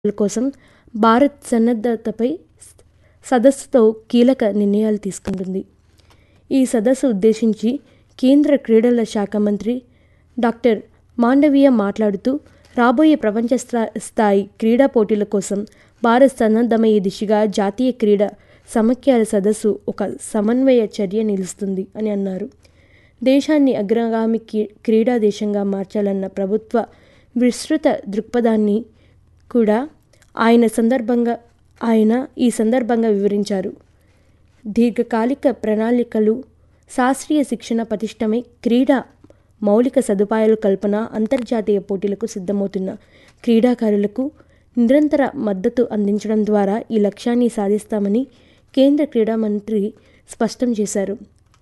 కోసం భారత్ సన్నద్ధతపై సదస్సుతో కీలక నిర్ణయాలు తీసుకుంటుంది ఈ సదస్సు ఉద్దేశించి కేంద్ర క్రీడల శాఖ మంత్రి డాక్టర్ మాండవీయ మాట్లాడుతూ రాబోయే ప్రపంచ స్థా- స్థాయి క్రీడా పోటీల కోసం భారత్ సన్నద్ధమయ్యే దిశగా జాతీయ క్రీడా సమాఖ్యల సదస్సు ఒక సమన్వయ చర్య నిలుస్తుంది అని అన్నారు దేశాన్ని అగ్రగామి కీ- క్రీడా దేశంగా మార్చాలన్న ప్రభుత్వ విస్తృత దృక్పథాన్ని కూడా ఆయన సందర్భంగా ఆయన ఈ సందర్భంగా వివరించారు దీర్ఘకాలిక ప్రణాళికలు శాస్త్రీయ శిక్షణ పటిష్టమై క్రీడా మౌలిక సదుపాయాల కల్పన అంతర్జాతీయ పోటీలకు సిద్ధమవుతున్న క్రీడాకారులకు నిరంతర మద్దతు అందించడం ద్వారా ఈ లక్ష్యాన్ని సాధిస్తామని కేంద్ర క్రీడా మంత్రి స్పష్టం చేశారు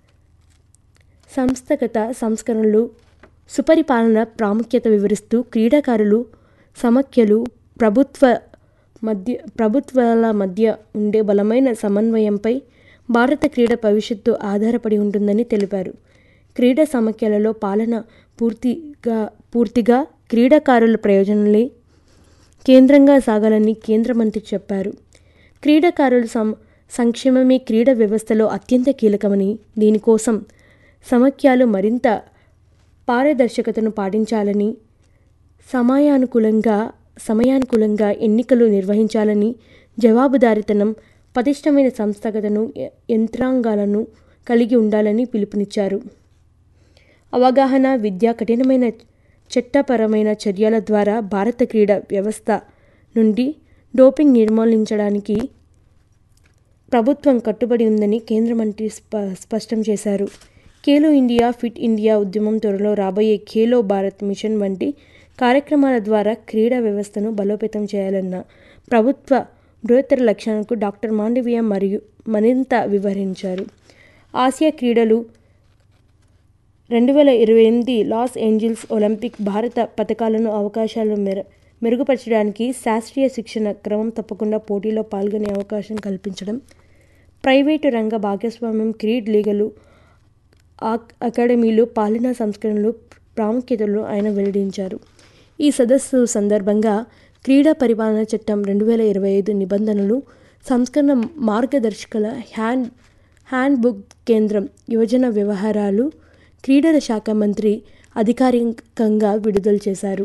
సంస్థగత సంస్కరణలు సుపరిపాలన ప్రాముఖ్యత వివరిస్తూ క్రీడాకారులు సమాఖ్యలు ప్రభుత్వ మధ్య ప్రభుత్వాల మధ్య ఉండే బలమైన సమన్వయంపై భారత క్రీడ భవిష్యత్తు ఆధారపడి ఉంటుందని తెలిపారు క్రీడా సమాఖ్యలలో పాలన పూర్తిగా పూర్తిగా క్రీడాకారుల ప్రయోజనాలే కేంద్రంగా సాగాలని కేంద్ర మంత్రి చెప్పారు క్రీడాకారుల సం సంక్షేమమే క్రీడా వ్యవస్థలో అత్యంత కీలకమని దీనికోసం సమాఖ్యలు మరింత పారదర్శకతను పాటించాలని సమయానుకూలంగా సమయానుకూలంగా ఎన్నికలు నిర్వహించాలని జవాబుదారీతనం పటిష్టమైన సంస్థాగతను య- యంత్రాంగాలను కలిగి ఉండాలని పిలుపునిచ్చారు అవగాహన విద్య కఠినమైన చట్టపరమైన చర్యల ద్వారా భారత క్రీడా వ్యవస్థ నుండి డోపింగ్ నిర్మూలించడానికి ప్రభుత్వం కట్టుబడి ఉందని కేంద్ర మంత్రి స్ప స్పష్టం చేశారు ఖేలో ఇండియా ఫిట్ ఇండియా ఉద్యమం త్వరలో రాబోయే ఖేలో భారత్ మిషన్ వంటి కార్యక్రమాల ద్వారా క్రీడా వ్యవస్థను బలోపేతం చేయాలన్న ప్రభుత్వ బృహత్తర లక్ష్యాలకు డాక్టర్ మాండవీయ మరియు మరింత వివరించారు ఆసియా క్రీడలు రెండు వేల ఇరవై ఎనిమిది లాస్ ఏంజల్స్ ఒలింపిక్ భారత పథకాలను అవకాశాలు మెర మెరుగుపరచడానికి శాస్త్రీయ శిక్షణ క్రమం తప్పకుండా పోటీలో పాల్గొనే అవకాశం కల్పించడం ప్రైవేటు రంగ భాగస్వామ్యం క్రీడ్ లీగలు ఆక్- అకాడమీలు పాలనా సంస్కరణలు ప్రాముఖ్యతలు ఆయన వెల్లడించారు ఈ సదస్సు సందర్భంగా క్రీడా పరిపాలన చట్టం రెండు వేల ఇరవై ఐదు నిబంధనలు సంస్కరణ మార్గదర్శకాల హ్యాండ్ హ్యాండ్ బుక్ కేంద్రం యువజన వ్యవహారాలు క్రీడల శాఖ మంత్రి అధికారికంగా విడుదల చేశారు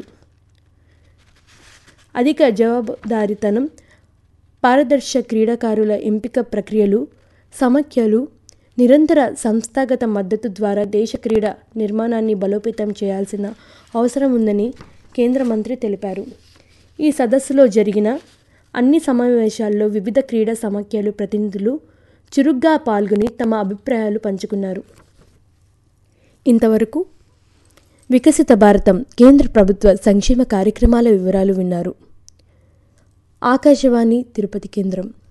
అధిక జవాబుదారీతనం పారదర్శక క్రీడాకారుల ఎంపిక ప్రక్రియలు సమాఖ్యలు నిరంతర సంస్థాగత మద్దతు ద్వారా దేశ క్రీడా నిర్మాణాన్ని బలోపేతం చేయాల్సిన అవసరం ఉందని కేంద్ర మంత్రి తెలిపారు ఈ సదస్సులో జరిగిన అన్ని సమావేశాల్లో వివిధ క్రీడా సమాఖ్యలు ప్రతినిధులు చురుగ్గా పాల్గొని తమ అభిప్రాయాలు పంచుకున్నారు ఇంతవరకు వికసిత భారతం కేంద్ర ప్రభుత్వ సంక్షేమ కార్యక్రమాల వివరాలు విన్నారు ఆకాశవాణి తిరుపతి కేంద్రం